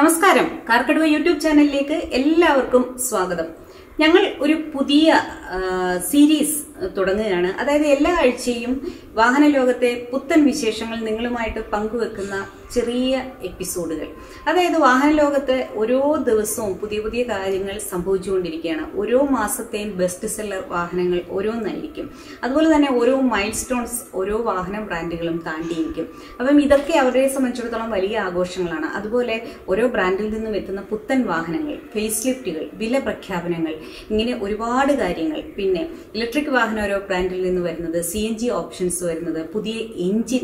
നമസ്കാരം കാർക്കടുവ യൂട്യൂബ് ചാനലിലേക്ക് എല്ലാവർക്കും സ്വാഗതം ഞങ്ങൾ ഒരു പുതിയ ആ, സീരീസ് തുടങ്ങുകയാണ് അതായത് എല്ലാ ആഴ്ചയും വാഹന ലോകത്തെ പുത്തൻ വിശേഷങ്ങൾ നിങ്ങളുമായിട്ട് പങ്കുവെക്കുന്ന ചെറിയ എപ്പിസോഡുകൾ അതായത് വാഹന ലോകത്ത് ഓരോ ദിവസവും പുതിയ പുതിയ കാര്യങ്ങൾ സംഭവിച്ചുകൊണ്ടിരിക്കുകയാണ് ഓരോ മാസത്തെയും ബെസ്റ്റ് സെല്ലർ വാഹനങ്ങൾ ഓരോന്നായിരിക്കും അതുപോലെ തന്നെ ഓരോ മൈൽ സ്റ്റോൺസ് ഓരോ വാഹന ബ്രാൻഡുകളും താണ്ടിയിരിക്കും അപ്പം ഇതൊക്കെ അവരെ സംബന്ധിച്ചിടത്തോളം വലിയ ആഘോഷങ്ങളാണ് അതുപോലെ ഓരോ ബ്രാൻഡിൽ നിന്നും എത്തുന്ന പുത്തൻ വാഹനങ്ങൾ ഫേസ് ലിഫ്റ്റുകൾ വില പ്രഖ്യാപനങ്ങൾ ഇങ്ങനെ ഒരുപാട് കാര്യങ്ങൾ പിന്നെ ഇലക്ട്രിക് വാഹനം ഓരോ ബ്രാൻഡിൽ നിന്ന് വരുന്നത് സി എൻ ജി ഓപ്ഷൻസ് വരുന്നത് പുതിയ എഞ്ചിൻ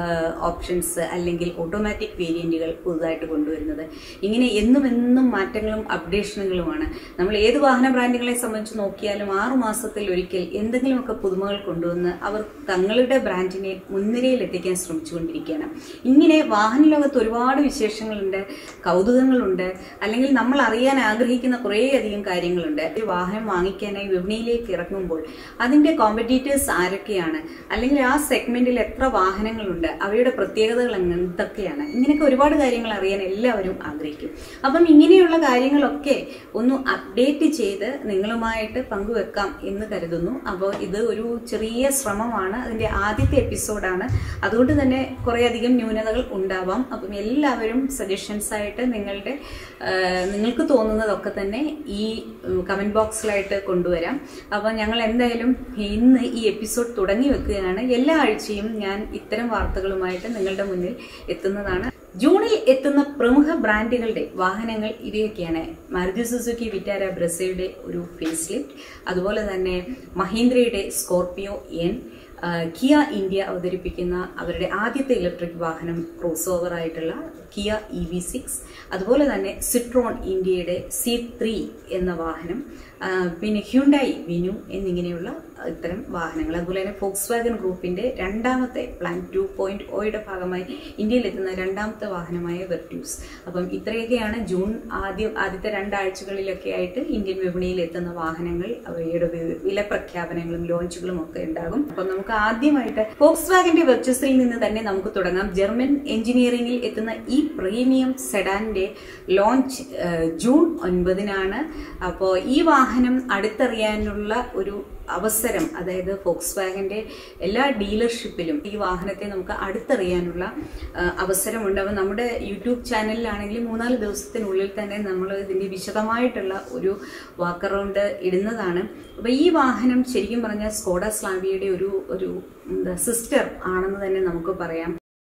ഓപ്ഷൻസ് അല്ലെങ്കിൽ ഓട്ടോമാറ്റിക് വേരിയന്റുകൾ പുതുതായിട്ട് കൊണ്ടുവരുന്നത് ഇങ്ങനെ എന്നും എന്നും മാറ്റങ്ങളും അപ്ഡേഷനുകളുമാണ് നമ്മൾ ഏത് വാഹന ബ്രാൻഡുകളെ സംബന്ധിച്ച് നോക്കിയാലും ആറു മാസത്തിൽ ഒരിക്കൽ എന്തെങ്കിലുമൊക്കെ പുതുമകൾ കൊണ്ടുവന്ന് അവർ തങ്ങളുടെ ബ്രാൻഡിനെ മുൻനിരയിൽ എത്തിക്കാൻ ശ്രമിച്ചുകൊണ്ടിരിക്കുകയാണ് ഇങ്ങനെ വാഹന ലോകത്ത് ഒരുപാട് വിശേഷങ്ങളുണ്ട് കൗതുകങ്ങളുണ്ട് അല്ലെങ്കിൽ നമ്മൾ അറിയാൻ ആഗ്രഹിക്കുന്ന കുറേയധികം കാര്യങ്ങളുണ്ട് ഒരു വാഹനം വാങ്ങിക്കാനായി വിപണിയിലേക്ക് ഇറങ്ങുമ്പോൾ അതിന്റെ കോമ്പറ്റീറ്റേഴ്സ് ആരൊക്കെയാണ് അല്ലെങ്കിൽ ആ സെഗ്മെന്റിൽ എത്ര വാഹനങ്ങളുണ്ട് അവയുടെ പ്രത്യേകതകൾ എന്തൊക്കെയാണ് ഇങ്ങനെയൊക്കെ ഒരുപാട് കാര്യങ്ങൾ അറിയാൻ എല്ലാവരും ആഗ്രഹിക്കും അപ്പം ഇങ്ങനെയുള്ള കാര്യങ്ങളൊക്കെ ഒന്ന് അപ്ഡേറ്റ് ചെയ്ത് നിങ്ങളുമായിട്ട് പങ്കുവെക്കാം എന്ന് കരുതുന്നു അപ്പോൾ ഇത് ഒരു ചെറിയ ശ്രമമാണ് അതിന്റെ ആദ്യത്തെ എപ്പിസോഡാണ് അതുകൊണ്ട് തന്നെ കുറേയധികം ന്യൂനതകൾ ഉണ്ടാവാം അപ്പം എല്ലാവരും സജഷൻസ് ആയിട്ട് നിങ്ങളുടെ ആ, നിങ്ങൾക്ക് തോന്നുന്നതൊക്കെ തന്നെ ഈ കമന്റ് ബോക്സിലായിട്ട് കൊണ്ടുവരാം അപ്പോൾ ഞങ്ങൾ എന്തായാലും ഇന്ന് ഈ എപ്പിസോഡ് തുടങ്ങി വെക്കുകയാണ് എല്ലാ ആഴ്ചയും ഞാൻ ഇത്തരം വാർത്തകളുമായിട്ട് നിങ്ങളുടെ മുന്നിൽ എത്തുന്നതാണ് ജൂണിൽ എത്തുന്ന പ്രമുഖ ബ്രാൻഡുകളുടെ വാഹനങ്ങൾ ഇവയൊക്കെയാണ് മാരുതി സുസുക്കി വിറ്റാര ബ്രസയുടെ ഒരു ഫേസ് ലിഫ്റ്റ് അതുപോലെ തന്നെ മഹീന്ദ്രയുടെ സ്കോർപിയോ എൻ ആ, കിയ ഇന്ത്യ അവതരിപ്പിക്കുന്ന അവരുടെ ആദ്യത്തെ ഇലക്ട്രിക് വാഹനം ക്രോസ് ഓവർ ആയിട്ടുള്ള കിയ ഇ വി സിക്സ് അതുപോലെ തന്നെ സിട്രോൺ ഇന്ത്യയുടെ സി ത്രീ എന്ന വാഹനം ആ, പിന്നെ ഹ്യുണ്ടായി വിനു എന്നിങ്ങനെയുള്ള ഇത്തരം വാഹനങ്ങൾ അതുപോലെ തന്നെ ഫോക്സ് വാഗൻ ഗ്രൂപ്പിന്റെ രണ്ടാമത്തെ പ്ലാൻ ടു പോയിന്റ് ഒയുടെ ഭാഗമായി ഇന്ത്യയിൽ എത്തുന്ന രണ്ടാമത്തെ വാഹനമായ വെർട്യൂസ് അപ്പം ഇത്രയൊക്കെയാണ് ജൂൺ ആദ്യം ആദ്യത്തെ രണ്ടാഴ്ചകളിലൊക്കെ ആയിട്ട് ഇന്ത്യൻ വിപണിയിൽ എത്തുന്ന വാഹനങ്ങൾ അവയുടെ വി- വില പ്രഖ്യാപനങ്ങളും ലോഞ്ചുകളും ഒക്കെ ഉണ്ടാകും അപ്പം നമുക്ക് ആദ്യമായിട്ട് ഫോക്സ് വാഗന്റെ വെർച്വസിൽ നിന്ന് തന്നെ നമുക്ക് തുടങ്ങാം ജർമ്മൻ എഞ്ചിനീയറിംഗിൽ എത്തുന്ന ഈ പ്രീമിയം സെഡാന്റെ ലോഞ്ച് ആ, ജൂൺ ഒൻപതിനാണ് അപ്പോൾ ഈ വാഹനം അടുത്തറിയാനുള്ള ഒരു അവസരം അതായത് ഫോക്സ് വാഗന്റെ എല്ലാ ഡീലർഷിപ്പിലും ഈ വാഹനത്തെ നമുക്ക് അടുത്തറിയാനുള്ള ആ, അവസരമുണ്ട് അപ്പോൾ നമ്മുടെ യൂട്യൂബ് ചാനലിലാണെങ്കിൽ മൂന്നാല് ദിവസത്തിനുള്ളിൽ തന്നെ നമ്മൾ ഇതിന്റെ വിശദമായിട്ടുള്ള ഒരു വാക്ക് അറൗണ്ട് ഇടുന്നതാണ് അപ്പോൾ ഈ വാഹനം ശരിക്കും പറഞ്ഞാൽ സ്കോഡ സ്ലാവിയുടെ ഒരു ഒരു എന്താ സിസ്റ്റർ ആണെന്ന് തന്നെ നമുക്ക് പറയാം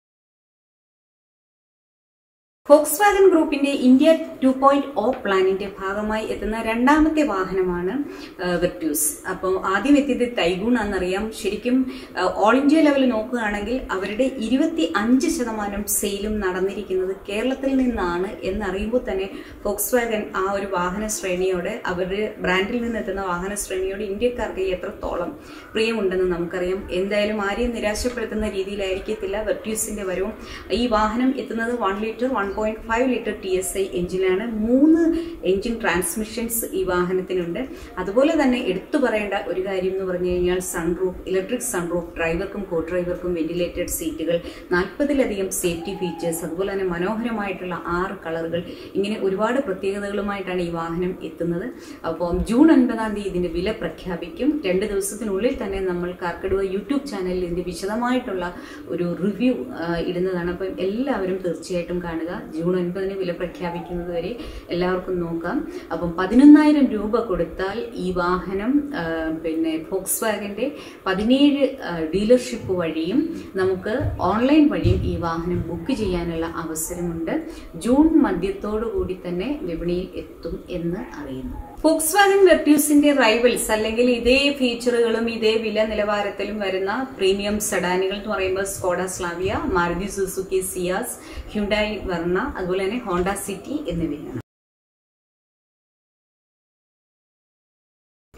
ഫോക്സ് വാഗൻ ഗ്രൂപ്പിന്റെ ഇന്ത്യ ടു പോയിന്റ് ഒ പ്ലാനിന്റെ ഭാഗമായി എത്തുന്ന രണ്ടാമത്തെ വാഹനമാണ് ആ, വെർട്യൂസ് അപ്പോൾ ആദ്യം എത്തിയത് തൈഗൂൺ ആണെന്നറിയാം ശരിക്കും ആ, ഓൾ ഇന്ത്യ ലെവൽ നോക്കുകയാണെങ്കിൽ അവരുടെ ഇരുപത്തി അഞ്ച് ശതമാനം സെയിലും നടന്നിരിക്കുന്നത് കേരളത്തിൽ നിന്നാണ് എന്നറിയുമ്പോൾ തന്നെ ഫോക്സ് വാഗൻ ആ ഒരു വാഹന ശ്രേണിയോട് അവരുടെ ബ്രാൻഡിൽ നിന്ന് എത്തുന്ന വാഹന ശ്രേണിയോട് ഇന്ത്യക്കാർക്ക് എത്രത്തോളം പ്രിയമുണ്ടെന്ന് നമുക്കറിയാം എന്തായാലും ആരെയും നിരാശപ്പെടുത്തുന്ന രീതിയിലായിരിക്കത്തില്ല വെർട്യൂസിന്റെ വരവും ഈ വാഹനം എത്തുന്നത് one litre one point five litre T S I എഞ്ചിനാണ് മൂന്ന് എഞ്ചിൻ ട്രാൻസ്മിഷൻസ് ഈ വാഹനത്തിനുണ്ട് അതുപോലെ തന്നെ എടുത്തു പറയേണ്ട ഒരു കാര്യം എന്ന് പറഞ്ഞു കഴിഞ്ഞാൽ സൺറൂഫ് ഇലക്ട്രിക് സൺറൂഫ് ഡ്രൈവർക്കും കോ ഡ്രൈവർക്കും വെന്റിലേറ്റഡ് സീറ്റുകൾ നാൽപ്പതിലധികം സേഫ്റ്റി ഫീച്ചേഴ്സ് അതുപോലെ തന്നെ മനോഹരമായിട്ടുള്ള ആറ് കളറുകൾ ഇങ്ങനെ ഒരുപാട് പ്രത്യേകതകളുമായിട്ടാണ് ഈ വാഹനം എത്തുന്നത് അപ്പോൾ ജൂൺ ഒൻപതാം തീയതി ഇതിന്റെ വില പ്രഖ്യാപിക്കും രണ്ട് ദിവസത്തിനുള്ളിൽ തന്നെ നമ്മൾ കാർക്കടുവ യൂട്യൂബ് ചാനലിൽ ഇതിന്റെ വിശദമായിട്ടുള്ള ഒരു റിവ്യൂ ഇടുന്നതാണ് അപ്പം എല്ലാവരും തീർച്ചയായിട്ടും കാണുക ജൂൺ ഒൻപതിന് വില പ്രഖ്യാപിക്കുന്നത് വരെ എല്ലാവർക്കും നോക്കാം അപ്പം പതിനൊന്നായിരം രൂപ കൊടുത്താൽ ഈ വാഹനം ആ, പിന്നെ ഫോക്സ് വാഗന്റെ പതിനേഴ് ഡീലർഷിപ്പ് വഴിയും നമുക്ക് ഓൺലൈൻ വഴിയും ഈ വാഹനം ബുക്ക് ചെയ്യാനുള്ള അവസരമുണ്ട് ജൂൺ മധ്യത്തോടു കൂടി തന്നെ വിപണിയിൽ എത്തും എന്ന് അറിയുന്നു ഫോക്സ് വാഗൻ വെർട്യൂസിന്റെ റൈവൽസ് അല്ലെങ്കിൽ ഇതേ ഫീച്ചറുകളും ഇതേ വില നിലവാരത്തിലും വരുന്ന പ്രീമിയം സെഡാനുകൾ എന്ന് പറയുമ്പോൾ Skoda Slavia Maruti Suzuki Ciaz Hyundai Verna അതുപോലെ തന്നെ ഹോണ്ട സിറ്റി എന്നിവയാണ്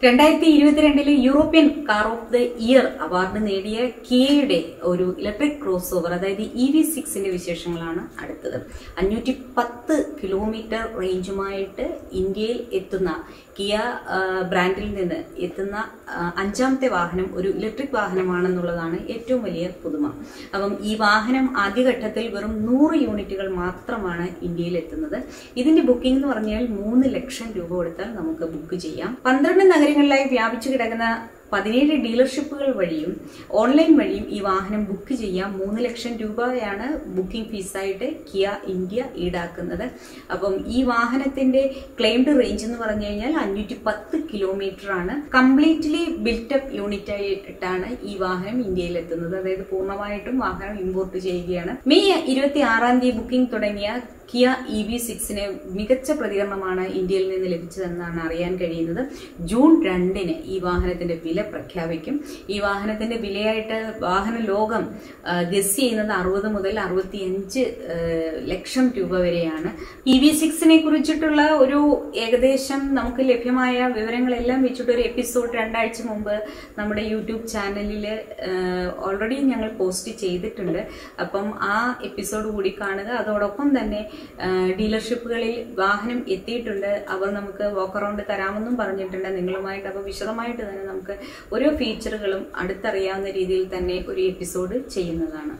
രണ്ടായിരത്തി ഇരുപത്തിരണ്ടിലെ European car of the year award നേടിയ കിയയുടെ ഒരു ഇലക്ട്രിക് ക്രോസ് ഓവർ അതായത് ഇ വി സിക്സിന്റെ വിശേഷങ്ങളാണ് അടുത്തത് അഞ്ഞൂറ്റി പത്ത് കിലോമീറ്റർ റേഞ്ചുമായിട്ട് ഇന്ത്യയിൽ എത്തുന്ന കിയ ആ, ബ്രാൻഡിൽ നിന്ന് എത്തുന്ന ആ, അഞ്ചാമത്തെ വാഹനം ഒരു ഇലക്ട്രിക് വാഹനമാണെന്നുള്ളതാണ് ഏറ്റവും വലിയ പുതുമ അപ്പം ഈ വാഹനം ആദ്യഘട്ടത്തിൽ വെറും നൂറ് യൂണിറ്റുകൾ മാത്രമാണ് ഇന്ത്യയിൽ എത്തുന്നത് ഇതിന്റെ ബുക്കിംഗ് എന്ന് പറഞ്ഞാൽ മൂന്ന് ലക്ഷം രൂപ കൊടുത്താൽ നമുക്ക് ബുക്ക് ചെയ്യാം പന്ത്രണ്ട് നഗരങ്ങളിലായി വ്യാപിച്ചു കിടക്കുന്ന പതിനേഴ് ഡീലർഷിപ്പുകൾ വഴിയും ഓൺലൈൻ വഴിയും ഈ വാഹനം ബുക്ക് ചെയ്യാം മൂന്ന് ലക്ഷം രൂപയാണ് ബുക്കിംഗ് ഫീസായിട്ട് കിയ ഇന്ത്യ ഈടാക്കുന്നത് അപ്പം ഈ വാഹനത്തിന്റെ ക്ലെയിംഡ് റേഞ്ച് എന്ന് പറഞ്ഞു കഴിഞ്ഞാൽ അഞ്ഞൂറ്റി പത്ത് കിലോമീറ്റർ ആണ് കംപ്ലീറ്റ്ലി ബിൽറ്റപ്പ് യൂണിറ്റ് ആയിട്ടാണ് ഈ വാഹനം ഇന്ത്യയിൽ എത്തുന്നത് അതായത് പൂർണ്ണമായിട്ടും വാഹനം ഇമ്പോർട്ട് ചെയ്യുകയാണ് മെയ് ഇരുപത്തി ആറാം തീയതി ബുക്കിംഗ് തുടങ്ങിയ കിയ ഇ വി സിക്സിന് മികച്ച പ്രതികരണമാണ് ഇന്ത്യയിൽ നിന്ന് ലഭിച്ചതെന്നാണ് അറിയാൻ കഴിയുന്നത് ജൂൺ രണ്ടിന് ഈ വാഹനത്തിന്റെ വില പ്രഖ്യാപിക്കും ഈ വാഹനത്തിന്റെ വിലയായിട്ട് വാഹന ലോകം ഗസ് ചെയ്യുന്നത് അറുപത് മുതൽ അറുപത്തിയഞ്ച് ലക്ഷം രൂപ വരെയാണ് ഇ വി സിക്സിനെ കുറിച്ചിട്ടുള്ള ഒരു ഏകദേശം നമുക്ക് ലഭ്യമായ വിവരങ്ങളെല്ലാം വെച്ചിട്ട് ഒരു എപ്പിസോഡ് രണ്ടാഴ്ച മുമ്പ് നമ്മുടെ യൂട്യൂബ് ചാനലിൽ ഓൾറെഡി ഞങ്ങൾ പോസ്റ്റ് ചെയ്തിട്ടുണ്ട് അപ്പം ആ എപ്പിസോഡ് കൂടി കാണുക അതോടൊപ്പം തന്നെ ആ, ഡീലർഷിപ്പുകളിൽ വാഹനം എത്തിയിട്ടുണ്ട് അവർ നമുക്ക് വാക്ക് അറൗണ്ട് തരാമെന്നും പറഞ്ഞിട്ടുണ്ട് നിങ്ങളുമായിട്ട് അപ്പോൾ വിശദമായിട്ട് തന്നെ നമുക്ക് ഓരോ ഫീച്ചറുകളും അടുത്തറിയാവുന്ന രീതിയിൽ തന്നെ ഒരു എപ്പിസോഡ് ചെയ്യുന്നതാണ്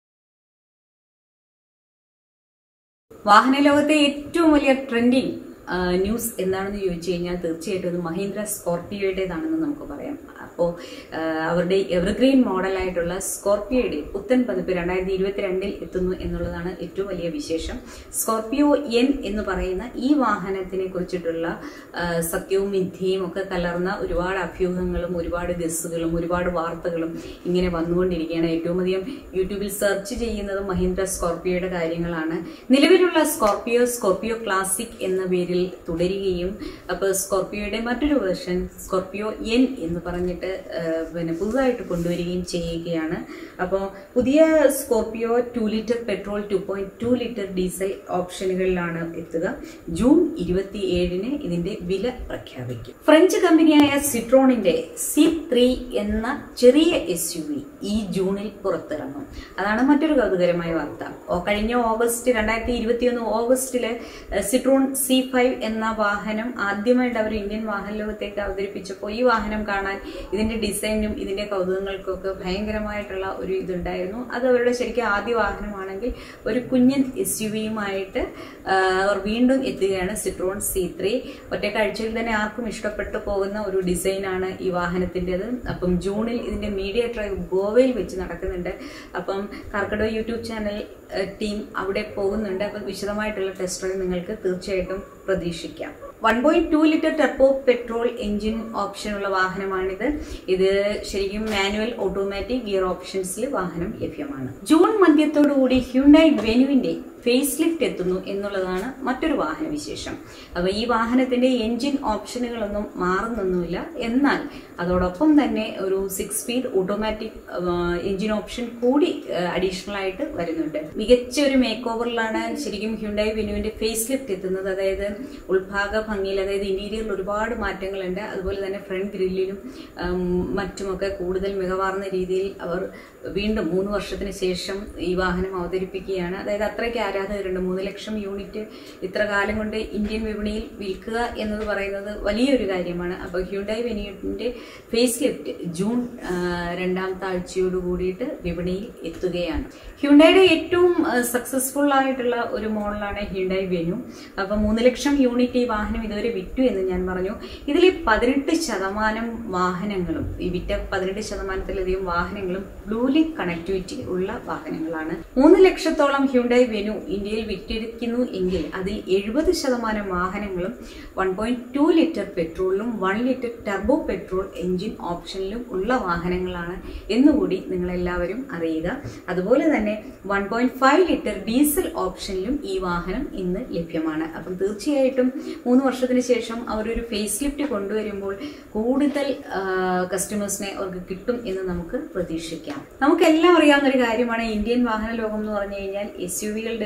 വാഹന ലോകത്തെ ഏറ്റവും വലിയ ട്രെൻഡിങ് ന്യൂസ് എന്താണെന്ന് ചോദിച്ചു കഴിഞ്ഞാൽ തീർച്ചയായിട്ടും അത് മഹീന്ദ്ര സ്കോർപിയോയുടേതാണെന്ന് നമുക്ക് പറയാം അപ്പോൾ അവരുടെ എവർഗ്രീൻ മോഡലായിട്ടുള്ള സ്കോർപിയോയുടെ പുത്തൻ പതിപ്പ് രണ്ടായിരത്തി ഇരുപത്തിരണ്ടിൽ എത്തുന്നു എന്നുള്ളതാണ് ഏറ്റവും വലിയ വിശേഷം സ്കോർപിയോ എൻ എന്ന് പറയുന്ന ഈ വാഹനത്തിനെ കുറിച്ചിട്ടുള്ള ആ, സത്യവും മിഥ്യയും ഒക്കെ കലർന്ന ഒരുപാട് അഭ്യൂഹങ്ങളും ഒരുപാട് ഗസ്സുകളും ഒരുപാട് വാർത്തകളും ഇങ്ങനെ വന്നുകൊണ്ടിരിക്കുകയാണ് ഏറ്റവും അധികം യൂട്യൂബിൽ സെർച്ച് ചെയ്യുന്നത് മഹീന്ദ്ര സ്കോർപിയോയുടെ കാര്യങ്ങളാണ് നിലവിലുള്ള സ്കോർപിയോ സ്കോർപിയോ ക്ലാസിക് എന്ന പേരിൽ തുടരുകയും അപ്പോൾ സ്കോർപിയോയുടെ മറ്റൊരു വേർഷൻ സ്കോർപിയോ എൻ എന്ന് പറഞ്ഞിട്ട് ആ, പിന്നെ പുതുതായിട്ട് കൊണ്ടുവരികയും ചെയ്യുകയാണ് അപ്പോൾ പുതിയ Scorpio two litre petrol two point two litre diesel ഓപ്ഷനുകളിലാണ് എത്തുക ജൂൺ ഇരുപത്തി ഏഴിന് ഇതിന്റെ വില പ്രഖ്യാപിക്കും ഫ്രഞ്ച് കമ്പനിയായ സിട്രോണിന്റെ സി ത്രീ എന്ന ചെറിയ എസ് യു വി ഈ ജൂണിൽ പുറത്തിറങ്ങും അതാണ് മറ്റൊരു കൗതുകരമായ വാർത്ത ഓ, കഴിഞ്ഞ ഓഗസ്റ്റ് രണ്ടായിരത്തി ഇരുപത്തിയൊന്ന് ഓഗസ്റ്റില് ഏഹ്, സിട്രോൺ സി ഫൈവ് എന്ന വാഹനം ആദ്യമായിട്ട് അവർ ഇന്ത്യൻ വാഹന ലോകത്തേക്ക് അവതരിപ്പിച്ചപ്പോൾ ഈ വാഹനം കാണാൻ ഇതിന്റെ ഡിസൈനും ഇതിന്റെ കൗതുകങ്ങൾക്കൊക്കെ ഭയങ്കരമായിട്ടുള്ള ഒരു ഇതുണ്ടായിരുന്നു അത് അവരുടെ ശരിക്കും ആദ്യ വാഹനമാണെങ്കിൽ ഒരു കുഞ്ഞൻ എസ് യു വിയുമായിട്ട് അവർ വീണ്ടും എത്തുകയാണ് സിട്രോൺ സി ത്രീ ഒറ്റ കാഴ്ചയിൽ തന്നെ ആർക്കും ഇഷ്ടപ്പെട്ടു പോകുന്ന ഒരു ഡിസൈനാണ് ഈ വാഹനത്തിൻ്റെത് അപ്പം ജൂണിൽ ഇതിന്റെ മീഡിയ ഡ്രൈവ് ഗോവയിൽ വെച്ച് നടക്കുന്നുണ്ട് അപ്പം കാർക്കടോ യൂട്യൂബ് ചാനൽ ഏഹ്, ടീം അവിടെ പോകുന്നുണ്ട് അപ്പം വിശദമായിട്ടുള്ള ടെസ്റ്റ് ഡ്രൈവ് നിങ്ങൾക്ക് തീർച്ചയായിട്ടും പ്രതീക്ഷിക്കാം one point two litre turbo petrol engine ഓപ്ഷനുള്ള വാഹനമാണിത് ഇത് ശരിക്കും മാനുവൽ ഓട്ടോമാറ്റിക് ഗിയർ ഓപ്ഷൻസിൽ വാഹനം ലഭ്യമാണ് ജൂൺ മധ്യത്തോടുകൂടി ഹ്യുണ്ടായി വെനുവിന്റെ ഫേസ് ലിഫ്റ്റ് എത്തുന്നു എന്നുള്ളതാണ് മറ്റൊരു വാഹന വിശേഷം അപ്പോൾ ഈ വാഹനത്തിന്റെ എഞ്ചിൻ ഓപ്ഷനുകളൊന്നും മാറുന്നൊന്നുമില്ല എന്നാൽ അതോടൊപ്പം തന്നെ ഒരു six speed automatic engine option കൂടി അഡീഷണൽ ആയിട്ട് വരുന്നുണ്ട് മികച്ച ഒരു മേക്ക് ഓവറിലാണ് ശരിക്കും ഹ്യുണ്ടായി വെനുവിന്റെ ഫേസ് ലിഫ്റ്റ് എത്തുന്നത് അതായത് ഉൾഭാഗ ഭംഗിയിൽ അതായത് ഇന്റീരിയറിൽ ഒരുപാട് മാറ്റങ്ങളുണ്ട് അതുപോലെ തന്നെ ഫ്രണ്ട് ഗ്രില്ലിലും ഉം, മറ്റുമൊക്കെ കൂടുതൽ മികവാർന്ന രീതിയിൽ അവർ വീണ്ടും മൂന്ന് വർഷത്തിന് ശേഷം ഈ വാഹനം അവതരിപ്പിക്കുകയാണ് അതായത് അത്രയ്ക്ക് ആരാധകരുണ്ട് മൂന്ന് ലക്ഷം യൂണിറ്റ് ഇത്ര കാലം കൊണ്ട് ഇന്ത്യൻ വിപണിയിൽ വിൽക്കുക എന്നത് പറയുന്നത് വലിയൊരു കാര്യമാണ് അപ്പോൾ ഹ്യുണ്ടായി വെനിയുടെ ഫേസ് ലിഫ്റ്റ് ജൂൺ ആ, രണ്ടാമത്തെ ആഴ്ചയോട് കൂടിയിട്ട് വിപണിയിൽ എത്തുകയാണ് ഹ്യുണ്ടായുടെ ഏറ്റവും സക്സസ്ഫുൾ ആയിട്ടുള്ള ഒരു മോഡലാണ് ഹ്യുണ്ടായി വെനു അപ്പോൾ മൂന്ന് ലക്ഷം യൂണിറ്റ് ഈ വാഹനം ഇതുവരെ വിറ്റു എന്ന് ഞാൻ പറഞ്ഞു ഇതിൽ പതിനെട്ട് ശതമാനം വാഹനങ്ങളും ഈ വിറ്റ പതിനെട്ട് ശതമാനത്തിലധികം വാഹനങ്ങളും ബ്ലൂലിങ്ക് കണക്ടിവിറ്റി ഉള്ള വാഹനങ്ങളാണ് മൂന്ന് ലക്ഷത്തോളം ഹ്യുണ്ടായി വെനു ഇന്ത്യയിൽ വിറ്റിരിക്കുന്നു എങ്കിൽ അതിൽ എഴുപത് ശതമാനം വാഹനങ്ങളും വൺ പോയിന്റ് ടു ലിറ്റർ പെട്രോളിലും one litre turbo petrol engine ഓപ്ഷനിലും ഉള്ള വാഹനങ്ങളാണ് എന്നുകൂടി നിങ്ങളെല്ലാവരും അറിയുക അതുപോലെ തന്നെ one point five litre diesel ഓപ്ഷനിലും ഈ വാഹനം ഇന്ന് ലഭ്യമാണ് അപ്പം തീർച്ചയായിട്ടും മൂന്ന് വർഷത്തിന് ശേഷം അവരൊരു ഫേസ് ലിഫ്റ്റ് കൊണ്ടുവരുമ്പോൾ കൂടുതൽ കസ്റ്റമേഴ്സിനെ അവർക്ക് കിട്ടും എന്ന് നമുക്ക് പ്രതീക്ഷിക്കാം നമുക്കെല്ലാം അറിയാവുന്ന ഒരു കാര്യമാണ് ഇന്ത്യൻ വാഹന ലോകം എന്ന് പറഞ്ഞു കഴിഞ്ഞാൽ എസ് യു വികളുടെ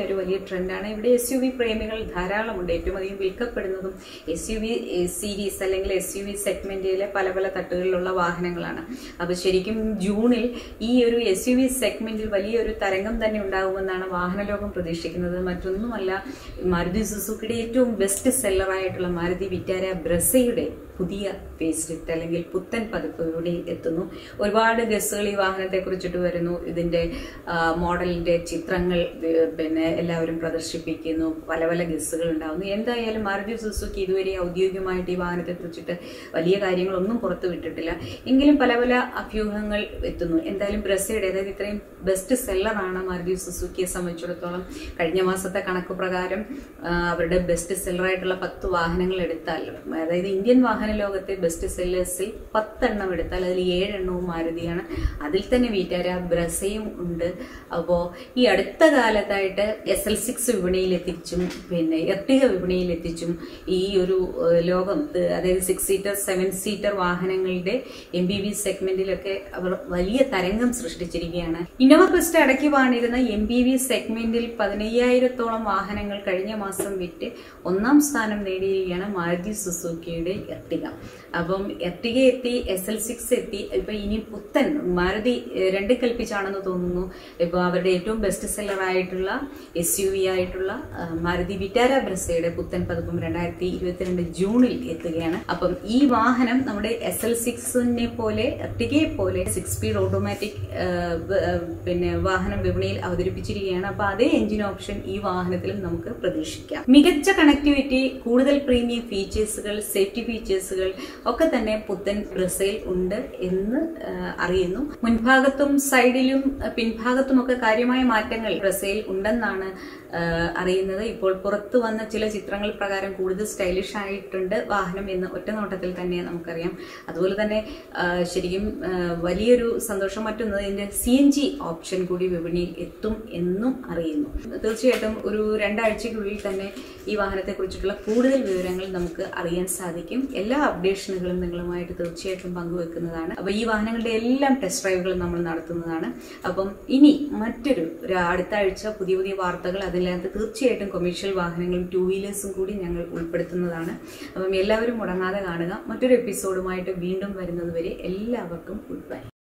ഒരു വലിയ ട്രെൻഡാണ് ഇവിടെ എസ് യു വി പ്രേമികൾ ധാരാളമുണ്ട് ഏറ്റവും അധികം വിൽക്കപ്പെടുന്നതും എസ് യു വി സീരീസ് അല്ലെങ്കിൽ എസ് യു വി സെഗ്മെന്റിലെ പല പല തട്ടുകളിലുള്ള വാഹനങ്ങളാണ് അപ്പോൾ ശരിക്കും ജൂണിൽ ഈ ഒരു എസ് യു വി സെഗ്മെന്റിൽ വലിയൊരു തരംഗം തന്നെ ഉണ്ടാകുമെന്നാണ് വാഹനലോകം പ്രതീക്ഷിക്കുന്നത് മറ്റൊന്നുമല്ല മാരുതി സുസുക്കിയുടെ ഏറ്റവും ബെസ്റ്റ് സെല്ലറായിട്ടുള്ള മാരുതി വിറ്റാര ബ്രസയുടെ പുതിയ ഫേസ് ലിഫ്റ്റ് അല്ലെങ്കിൽ പുത്തൻ പതിപ്പ് ഇവിടെ എത്തുന്നു ഒരുപാട് ഗസ്സുകൾ ഈ വാഹനത്തെ കുറിച്ചിട്ട് വരുന്നു ഇതിന്റെ ആ, മോഡലിന്റെ ചിത്രങ്ങൾ ഏ, പിന്നെ എല്ലാവരും പ്രദർശിപ്പിക്കുന്നു പല പല ഗസ്സുകൾ ഉണ്ടാവുന്നു എന്തായാലും മാരുതി സുസുക്കി ഇതുവരെ ഔദ്യോഗികമായിട്ട് ഈ വാഹനത്തെ കുറിച്ചിട്ട് വലിയ കാര്യങ്ങളൊന്നും പുറത്തു വിട്ടിട്ടില്ല എങ്കിലും പല പല അഭ്യൂഹങ്ങൾ എത്തുന്നു എന്തായാലും ബ്രസയുടെ അതായത് ഇത്രയും ബെസ്റ്റ് സെല്ലറാണ് മാരുതി സുസുക്കിയെ സംബന്ധിച്ചിടത്തോളം കഴിഞ്ഞ മാസത്തെ കണക്ക് പ്രകാരം ആ, അവരുടെ ബെസ്റ്റ് സെല്ലറായിട്ടുള്ള പത്ത് വാഹനങ്ങൾ എടുത്താൽ അതായത് ഇന്ത്യൻ വാഹന ലോകത്തെ ബെസ്റ്റ് സെല്ലേഴ്സിൽ പത്തെണ്ണം എടുത്താൽ അതിൽ ഏഴെണ്ണവും മാരുതിയാണ് അതിൽ തന്നെ വീറ്റാര ബ്രസയും ഉണ്ട് അപ്പോൾ ഈ അടുത്ത കാലത്തായിട്ട് എസ് എൽ സിക്സ് വിപണിയിൽ എത്തിച്ചും പിന്നെ എർട്ടിക വിപണിയിൽ എത്തിച്ചും ഈ ഒരു ഏഹ്, ലോകം ഏഹ്, അതായത് സിക്സ് സീറ്റർ സെവൻ സീറ്റർ വാഹനങ്ങളുടെ എം ബി വി സെഗ്മെന്റിലൊക്കെ അവർ വലിയ തരംഗം സൃഷ്ടിച്ചിരിക്കുകയാണ് ഇന്നോവ ക്രിസ്റ്റ അടക്കി വാണിരുന്ന എം ബി വി സെഗ്മെന്റിൽ പതിനയ്യായിരത്തോളം വാഹനങ്ങൾ കഴിഞ്ഞ മാസം വിറ്റ് ഒന്നാം സ്ഥാനം നേടിയിരിക്കുകയാണ് മാരുതി സുസുക്കിയുടെ എർട്ടിക അപ്പം എർട്ടിക എത്തി എസ് എൽ സിക്സ് എത്തി ഇപ്പൊ ഇനി പുത്തൻ മാരുതി ഏഹ്, രണ്ട് കൽപ്പിച്ചാണെന്ന് തോന്നുന്നു ഇപ്പൊ അവരുടെ ഏറ്റവും ബെസ്റ്റ് സെല്ലർ ആയിട്ടുള്ള എസ് യു വി ആയിട്ടുള്ള ആ, മാരുതി വിറ്റാര ബ്രസയുടെ പുത്തൻ പതിപ്പും രണ്ടായിരത്തി ഇരുപത്തിരണ്ട് ജൂണിൽ എത്തുകയാണ് അപ്പം ഈ വാഹനം നമ്മുടെ എസ് എൽ സിക്സിനെ പോലെ എർട്ടികയെ പോലെ സിക്സ് സ്പീഡ് ഓട്ടോമാറ്റിക് പിന്നെ വാഹനം വിപണിയിൽ അവതരിപ്പിച്ചിരിക്കുകയാണ് അപ്പൊ അതേ എഞ്ചിൻ ഓപ്ഷൻ ഈ വാഹനത്തിലും നമുക്ക് പ്രതീക്ഷിക്കാം മികച്ച കണക്ടിവിറ്റി കൂടുതൽ പ്രീമിയം ഫീച്ചേഴ്സുകൾ സേഫ്റ്റി ഫീച്ചേഴ്സുകൾ ഒക്കെ തന്നെ പുത്തൻ ബ്രസയിൽ ഉണ്ട് എന്ന് ആ, അറിയുന്നു മുൻഭാഗത്തും സൈഡിലും ആ, പിൻഭാഗത്തും ഒക്കെ കാര്യമായ മാറ്റങ്ങൾ ബ്രസയിൽ ഉണ്ടെന്നാണ് ആ, അറിയുന്നത് ഇപ്പോൾ പുറത്തു വന്ന ചില ചിത്രങ്ങൾ പ്രകാരം കൂടുതൽ സ്റ്റൈലിഷ് ആയിട്ടുണ്ട് വാഹനം എന്ന് ഒറ്റ നോട്ടത്തിൽ തന്നെ നമുക്കറിയാം അതുപോലെ തന്നെ ആ, ശരിക്കും ആ, വലിയൊരു സന്തോഷം മറ്റൊന്ന് ഇതിന്റെ സി എൻ ജി ഓപ്ഷൻ കൂടി വിപണിയിൽ എത്തും എന്നും അറിയുന്നു തീർച്ചയായിട്ടും ഒരു രണ്ടാഴ്ചയ്ക്കുള്ളിൽ തന്നെ ഈ വാഹനത്തെ കുറിച്ചിട്ടുള്ള കൂടുതൽ വിവരങ്ങൾ നമുക്ക് അറിയാൻ സാധിക്കും എല്ലാ അപ്ഡേഷനുകളും നിങ്ങളുമായിട്ട് തീർച്ചയായിട്ടും പങ്കുവെക്കുന്നതാണ് അപ്പോൾ ഈ വാഹനങ്ങളുടെ എല്ലാം ടെസ്റ്റ് ഡ്രൈവുകൾ നമ്മൾ നടത്തുന്നതാണ് അപ്പം ഇനി മറ്റൊരു ഒരു അടുത്ത ആഴ്ച പുതിയ പുതിയ വാർത്തകൾ അതിനകത്ത് തീർച്ചയായിട്ടും കൊമേഴ്ഷ്യൽ വാഹനങ്ങളും ടൂ വീലേഴ്സും കൂടി ഞങ്ങൾ ഉൾപ്പെടുത്തുന്നതാണ് അപ്പം എല്ലാവരും മുടങ്ങാതെ കാണുക മറ്റൊരു എപ്പിസോഡുമായിട്ട് വീണ്ടും വരുന്നത് വരെ എല്ലാവർക്കും ഗുഡ് ബൈ